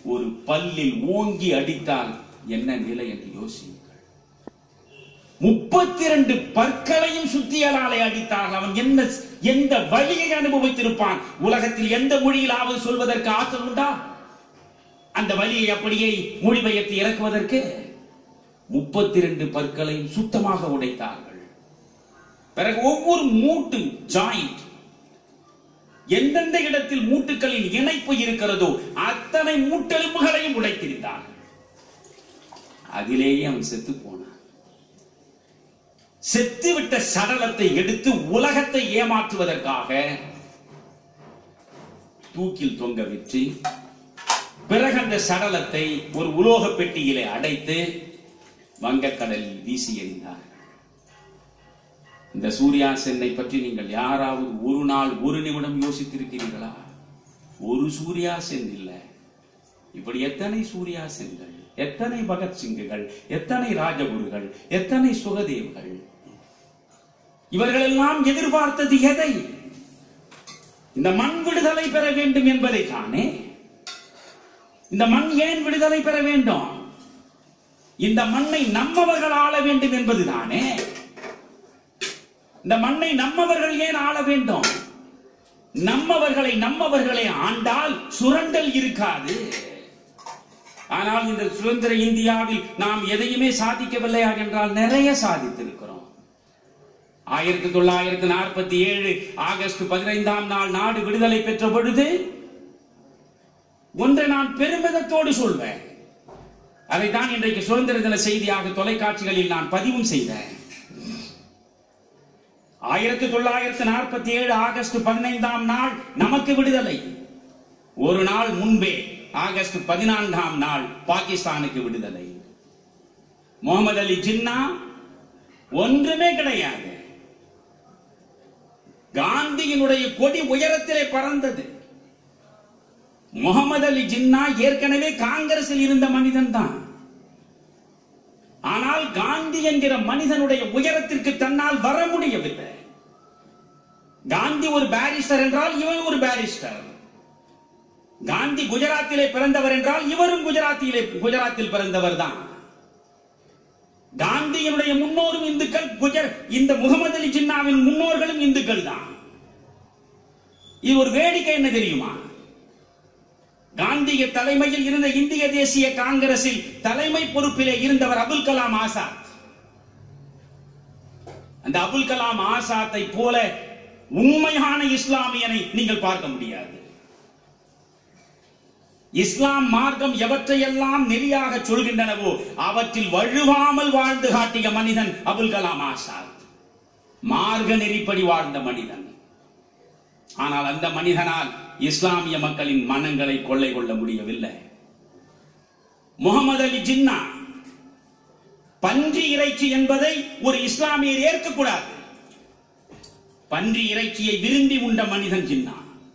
ஒரு பல்லில் ஓங்கி அடித்தால் என்ன நிலை என்று யோசியுங்கள் முப்பத்தி இரண்டு பற்களையும் சுத்தியலாலே அடித்தால் அவன் என்ன எந்த வழியை அனுபவித்திருப்பான் உலகத்தில் எந்த மொழியிலாவது சொல்வதற்கு ஆற்றல் உண்டா அந்த வழியை அப்படியே மொழிபெயர்த்து இறக்குவதற்கு முப்பத்தி இரண்டு பற்களையும் சுத்தமாக உடைத்தார்கள் பிறகு ஒவ்வொரு மூட்டு ஜாயிண்ட் எந்தெந்த இடத்தில் மூட்டுகளின் இணைப்பு இருக்கிறதோ அத்தனை மூட்டெலும்புகளையும் உடைத்திருந்தார்கள் அதிலேயே அவன் செத்து போனான் செத்துவிட்ட சடலத்தை எடுத்து உலகத்தை ஏமாற்றுவதற்காக தூக்கில் தொங்க விட்டு பிறகு அந்த சடலத்தை ஒரு உலோக பெட்டியிலே அடைத்து வங்கக்கடலில் வீசி எறிந்தார்கள் இந்த சூர்யா சென்னை பற்றி நீங்கள் யாராவது ஒரு நாள் ஒரு நிமிடம் யோசித்திருக்கிறீர்களா ஒரு சூர்யா சென் இல்லை இப்படி எத்தனை சூர்யா சென்கள் எத்தனை பகத்சிங்குகள் எத்தனை ராஜகுருகள் எத்தனை சுகதேவ்கள் இவர்கள் எல்லாம் எதிர்பார்த்தது எதை இந்த மண் விடுதலை பெற வேண்டும் என்பதை தானே இந்த மண் ஏன் விடுதலை பெற வேண்டும் இந்த மண்ணை நம்மவர்கள் ஆள வேண்டும் என்பதுதானே இந்த மண்ணை நம்மவர்கள் ஏன் ஆள வேண்டும் நம்மவர்களை நம்மவர்களை ஆண்டால் சுரண்டல் இருக்காது ஆனால் இந்த சுதந்திர இந்தியாவில் நாம் எதையுமே சாதிக்கவில்லையா என்றால் நிறைய சாதித்திருக்கிறோம் ஆயிரத்தி தொள்ளாயிரத்தி நாற்பத்தி ஏழு ஆகஸ்ட் பதினைந்தாம் நாள் நாடு விடுதலை பெற்ற பொழுது ஒன்றை நான் பெருமிதத்தோடு சொல்வேன் அதைத்தான் இன்றைக்கு சுதந்திர தின செய்தியாக தொலைக்காட்சிகளில் நான் பதிவும் செய்தேன் ஆயிரத்தி தொள்ளாயிரத்தி நாற்பத்தி ஏழு ஆகஸ்ட் பதினைந்தாம் நாள் நமக்கு விடுதலை ஒரு நாள் முன்பே ஆகஸ்ட் பதினான்காம் நாள் பாகிஸ்தானுக்கு விடுதலை முகமது அலி ஜின்னா ஒன்றுமே கிடையாது காந்தியினுடைய கொடி உயரத்திலே பறந்தது முகமது அலி ஜின்னா ஏற்கனவே காங்கிரஸில் இருந்த மனிதன் தான் ஆனால் காந்தி என்கிற மனிதனுடைய உயரத்திற்கு தன்னால் வர முடியவில்லை காந்தி ஒரு பாரிஸ்டர் என்றால் இவன் ஒரு பாரிஸ்டர் காந்தி குஜராத்திலே பிறந்தவர் என்றால் இவரும் குஜராத்திலே குஜராத்தில் பிறந்தவர் தான் காந்தியினுடைய முன்னோரும் இந்துக்கள் குஜர் இந்த முகமது அலி ஜின்னாவின் முன்னோர்களும் இந்துக்கள் தான் இது ஒரு வேடிக்கை என்ன தெரியுமா காந்திய தலைமையில் இருந்த இந்திய தேசிய காங்கிரஸில் தலைமை பொறுப்பிலே இருந்தவர் அபுல் கலாம் ஆசாத் அந்த அபுல் கலாம் ஆசாத்தை போல உண்மையான இஸ்லாமியனை நீங்கள் பார்க்க முடியாது இஸ்லாம் மார்க்கம் எவற்றையெல்லாம் நெறியாக சொல்கின்றனவோ அவற்றில் வழுவாமல் வாழ்ந்து காட்டிய மனிதன் அபுல் கலாம் ஆசாத் மார்க்க நெறிப்படி வாழ்ந்த மனிதன் ஆனால் அந்த மனிதனால் இஸ்லாமிய மக்களின் மனங்களை கொள்ளை கொள்ள முடியவில்லை முகமது அலி ஜின்னா பன்றி இறைச்சி என்பதை ஒரு இஸ்லாமியர் ஏற்கக்கூடாது பன்றி இறைச்சியை விரும்பி உண்ட மனிதன் ஜின்னா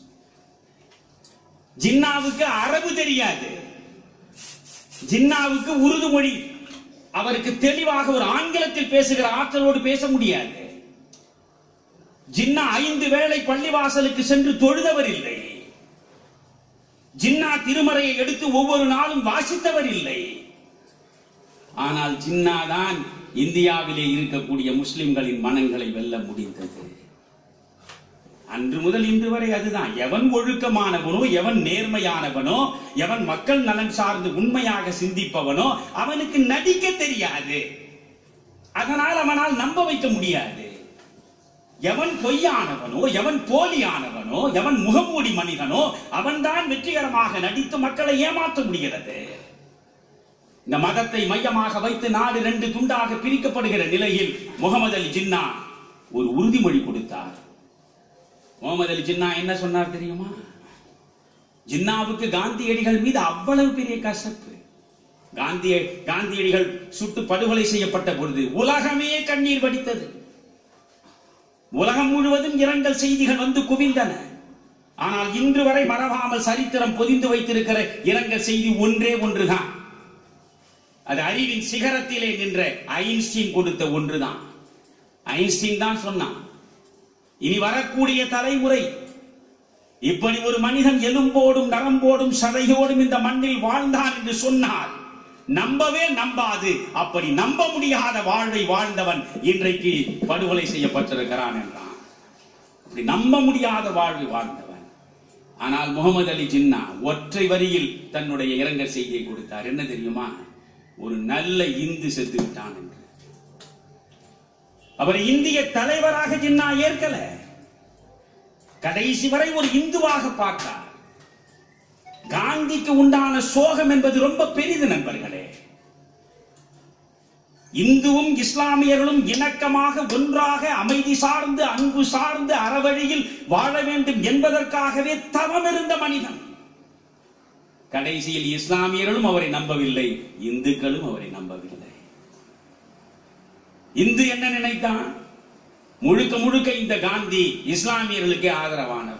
ஜின்னாவுக்கு அரபு தெரியாது ஜின்னாவுக்கு உருது மொழி அவருக்கு தெளிவாக ஒரு ஆங்கிலத்தில் பேசுகிற ஆற்றலோடு பேச முடியாது ஜின்னா ஐந்து வேளை பள்ளிவாசலுக்கு சென்று தொழுதவர் இல்லை ஜின்னா திருமறையை எடுத்து ஒவ்வொரு நாளும் வாசித்தவர் இல்லை ஆனால் ஜின்னா தான் இந்தியாவிலே இருக்கக்கூடிய முஸ்லிம்களின் மனங்களை வெல்ல முடிந்தது அன்று முதல் இன்று வரை அதுதான் எவன் ஒழுக்கமானவனோ எவன் நேர்மையானவனோ எவன் மக்கள் நலன் சார்ந்து உண்மையாக சிந்திப்பவனோ அவனுக்கு நடிக்க தெரியாது அதனால் அவனால் நம்ப வைக்க முடியாது எவன் பொய்யானவனோ எவன் போலியானவனோ எவன் முகமூடி மனிதனோ அவன்தான் வெற்றிகரமாக நடித்து மக்களை ஏமாற்ற முடிகிறது இந்த மதத்தை மையமாக வைத்து நாடு ரெண்டு துண்டாக பிரிக்கப்படுகிற நிலையில் முகமது அலி ஜின்னா ஒரு உறுதிமொழி கொடுத்தார் முகமது அலி ஜின்னா என்ன சொன்னார் தெரியுமா ஜின்னாவுக்கு காந்தியடிகள் மீது அவ்வளவு பெரிய கசப்பு காந்திய காந்தியடிகள் சுட்டு படுகொலை செய்யப்பட்ட பொழுது உலகமே கண்ணீர் வடித்தது உலகம் முழுவதும் இரங்கல் செய்திகள் வந்து குவிந்தன ஆனால் இன்று வரை மறவாமல் சரித்திரம் பொதிந்து வைத்திருக்கிற இரங்கல் செய்தி ஒன்றே ஒன்றுதான் அது அறிவின் சிகரத்திலே நின்ற ஐன்ஸ்டீன் கொடுத்த ஒன்றுதான் ஐன்ஸ்டீன் தான் சொன்னான் இனி வரக்கூடிய தலைமுறை இப்படி ஒரு மனிதன் எலும்போடும் நரம்போடும் சதையோடும் இந்த மண்ணில் வாழ்ந்தான் என்று சொன்னால் நம்பவே நம்பாது அப்படி நம்ப முடியாத வாழ்வை வாழ்ந்தவன் இன்றைக்கு படுகொலை செய்யப்பட்டிருக்கிறான் என்றான் அப்படி நம்ப முடியாத வாழ்வை வாழ்ந்தவன் ஆனால் முகமது அலி ஜின்னா ஒற்றை வரியில் தன்னுடைய இரங்கல் செய்தியை கொடுத்தார் என்ன தெரியுமா ஒரு நல்ல இந்து செத்து விட்டான் என்று அவர் இந்திய தலைவராக ஜின்னா ஏற்கல கடைசி வரை ஒரு இந்துவாக பார்த்தார் காந்திக்கு உண்டான சோகம் என்பது ரொம்ப பெரிது நண்பர்களே இந்துவும் இஸ்லாமியர்களும் இணக்கமாக ஒன்றாக அமைதி சார்ந்து அன்பு சார்ந்து அறவழியில் வாழ வேண்டும் என்பதற்காகவே தவம் இருந்த மனிதன் கடைசியில் இஸ்லாமியர்களும் அவரை நம்பவில்லை இந்துக்களும் அவரை நம்பவில்லை இந்து என்ன நினைத்தான் முழுக்க முழுக்க இந்த காந்தி இஸ்லாமியர்களுக்கு ஆதரவானவர்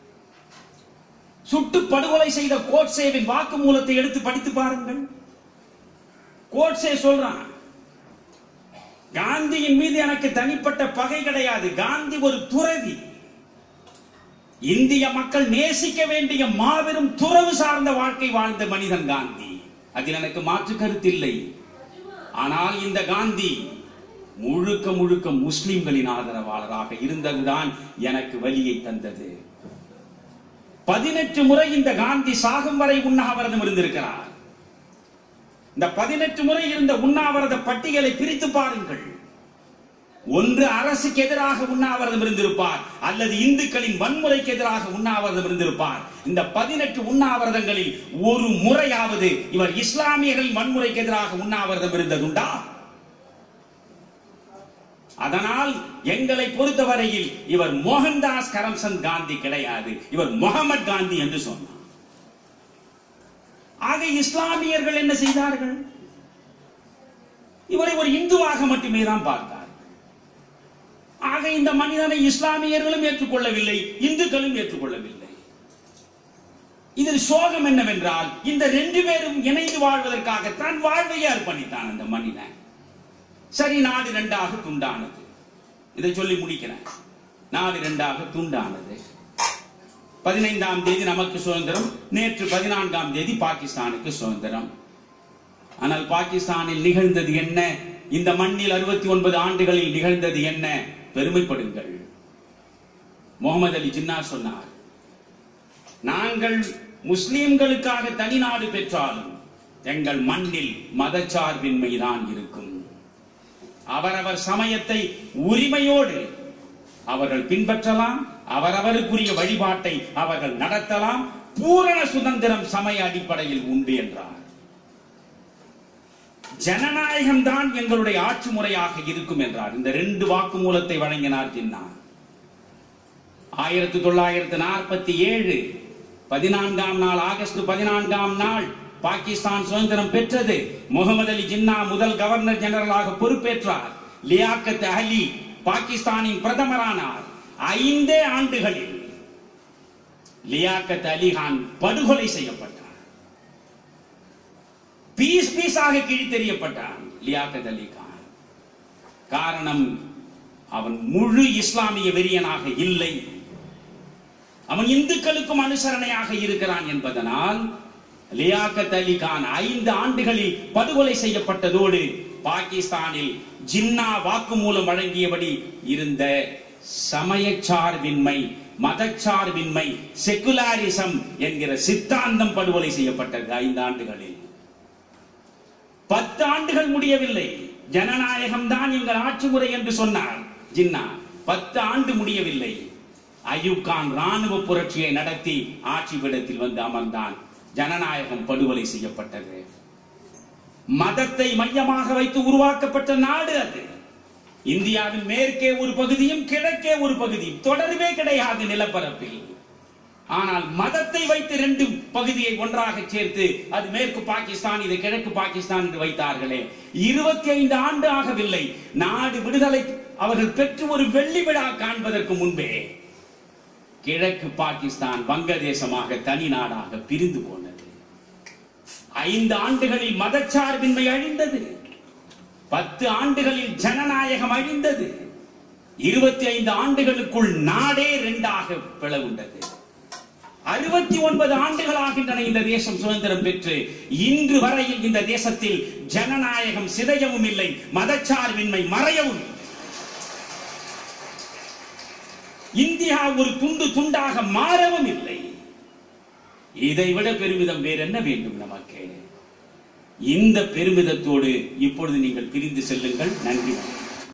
சுட்டு படுகொலை செய்த கோட்சேவின் வாக்குமூலத்தை எடுத்து படித்து பாருங்கள் கோட்சே சொல்றான் காந்தியின் மீது எனக்கு தனிப்பட்ட பகை கிடையாது காந்தி ஒரு துறவி இந்திய மக்கள் நேசிக்க வேண்டிய மாபெரும் துறவு சார்ந்த வாழ்க்கை வாழ்ந்த மனிதன் காந்தி அதில் எனக்கு மாற்று கருத்தில்லை ஆனால் இந்த காந்தி முழுக்க முழுக்க முஸ்லிம்களின் ஆதரவாளராக இருந்ததுதான் எனக்கு வலியை தந்தது பதினெட்டு முறை இந்த காந்தி சாகும் வரை உண்ணாவிரதம் இருந்திருக்கிறார் இந்த பதினெட்டு முறை இருந்த உண்ணாவிரத பட்டியலை பிரித்து பாருங்கள் ஒன்று அரசுக்கு எதிராக உண்ணாவிரதம் இருந்திருப்பார் அல்லது இந்துக்களின் வன்முறைக்கு எதிராக உண்ணாவிரதம் இருந்திருப்பார் இந்த பதினெட்டு உண்ணாவிரதங்களில் ஒரு முறையாவது இவர் இஸ்லாமியர்களின் வன்முறைக்கு எதிராக உண்ணாவிரதம் இருந்ததுண்டா அதனால் எங்களை பொறுத்தவரையில் இவர் மோகன்தாஸ் கரம்சந்த் காந்தி கிடையாது இவர் முகமது காந்தி என்று சொன்னார் ஆக இஸ்லாமியர்கள் என்ன செய்தார்கள் இவரை ஒரு இந்துவாக மட்டுமே தான் பார்த்தார் ஆக இந்த மனிதனை இஸ்லாமியர்களும் ஏற்றுக்கொள்ளவில்லை இந்துக்களும் ஏற்றுக்கொள்ளவில்லை இதில் சோகம் என்னவென்றால் இந்த ரெண்டு பேரும் இணைந்து வாழ்வதற்காக தன் வாழ்வையே அர்ப்பணித்தான் அந்த மனிதன் சரி நாடு இரண்டாக துண்டானது இதை சொல்லி முடிக்கிறேன் நாடு இரண்டாக துண்டானது பதினைந்தாம் தேதி நமக்கு சுதந்திரம் நேற்று பதினான்காம் தேதி பாகிஸ்தானுக்கு சுதந்திரம் ஆனால் பாகிஸ்தானில் நிகழ்ந்தது என்ன இந்த மண்ணில் அறுபத்தி ஒன்பது ஆண்டுகளில் நிகழ்ந்தது என்ன பெருமைப்படுங்கள் முகமது அலி ஜின்னா சொன்னார் நாங்கள் முஸ்லிம்களுக்காக தனி நாடு பெற்றாலும் எங்கள் மண்ணில் மதச்சார்பின்மை தான் இருக்கும் அவரவர் சமயத்தை உரிமையோடு அவர்கள் பின்பற்றலாம் அவரவருக்குரிய வழிபாட்டை அவர்கள் நடத்தலாம் பூரண சுதந்திரம் சமய அடிப்படையில் உண்டு என்றார் ஜனநாயகம் தான் எங்களுடைய ஆட்சி முறையாக இருக்கும் என்றார் இந்த ரெண்டு வாக்குமூலத்தை வழங்கினார் ஜின்னா ஆயிரத்தி தொள்ளாயிரத்தி நாற்பத்தி ஏழு பதினான்காம் நாள் ஆகஸ்ட் பதினான்காம் நாள் பாகிஸ்தான் சுதந்திரம் பெற்றது முகமது அலி ஜின்னா முதல் கவர்னர் ஜெனரலாக பொறுப்பேற்றார் லியாக்கத் அலி பாகிஸ்தானின் பிரதமரானார் ஐந்தே ஆண்டுகளில் லியாக்கத் அலி கான் படுகொலை செய்யப்பட்டார் பீஸ் பீஸாக கிழித்தெறியப்பட்டான் லியாக்கத் அலி கான் காரணம் அவன் முழு இஸ்லாமிய வெறியனாக இல்லை அவன் இந்துக்களுக்கும் அனுசரணையாக இருக்கிறான் என்பதனால் லியாக்கத் அலி கான் ஐந்து ஆண்டுகளில் படுகொலை செய்யப்பட்டதோடு பாகிஸ்தானில் ஜின்னா வாக்குமூலம் வழங்கியபடி இருந்த சமயச்சார்பின்மை மதச்சார்பின்மை செகுலாரிசம் என்கிற சித்தாந்தம் படுகொலை செய்யப்பட்டது ஐந்து ஆண்டுகளில் பத்து ஆண்டுகள் முடியவில்லை ஜனநாயகம் தான் எங்கள் ஆட்சி முறை என்று சொன்னார் ஜின்னா பத்து ஆண்டு முடியவில்லை அயூப் கான் ராணுவ புரட்சியை நடத்தி ஆட்சி பீடத்தில் வந்து அமர்ந்தான் ஜனநாயகம் படுகொலை செய்யப்பட்டது மதத்தை மையமாக வைத்து உருவாக்கப்பட்ட நாடு அது இந்தியாவின் மேற்கே ஒரு பகுதியும் கிழக்கே ஒரு பகுதியும் தொடர்பே கிடையாது நிலப்பரப்பில் ஆனால் மதத்தை வைத்து ரெண்டு பகுதியை ஒன்றாக சேர்த்து அது மேற்கு பாகிஸ்தான் இது கிழக்கு பாகிஸ்தான் என்று வைத்தார்களே இருபத்தி ஐந்து ஆண்டு ஆகவில்லை நாடு விடுதலை அவர்கள் பெற்று ஒரு வெள்ளி விழா காண்பதற்கு முன்பே கிழக்கு பாகிஸ்தான் வங்கதேசமாக தனி நாடாக பிரிந்து போனது ஐந்து ஆண்டுகளில் மதச்சார்பின்மை அழிந்தது பத்து ஆண்டுகளில் ஜனநாயகம் அழிந்தது இருபத்தி ஐந்து ஆண்டுகளுக்குள் நாடே இரண்டாக பிளவுண்டது அறுபத்தி ஒன்பது ஆண்டுகள் ஆகின்றன இந்த தேசம் சுதந்திரம் பெற்று இன்று வரையில் இந்த தேசத்தில் ஜனநாயகம் சிதையவும் இல்லை மதச்சார்பின்மை மறையவும் இல்லை. இந்தியா ஒரு துண்டு துண்டாக மாறவும் இல்லை இதை விட பெருமிதம் வேற என்ன வேண்டும் நமக்கு இந்த பெருமிதத்தோடு இப்பொழுது நீங்கள் பிரிந்து செல்லுங்கள் நன்றி வணக்கம்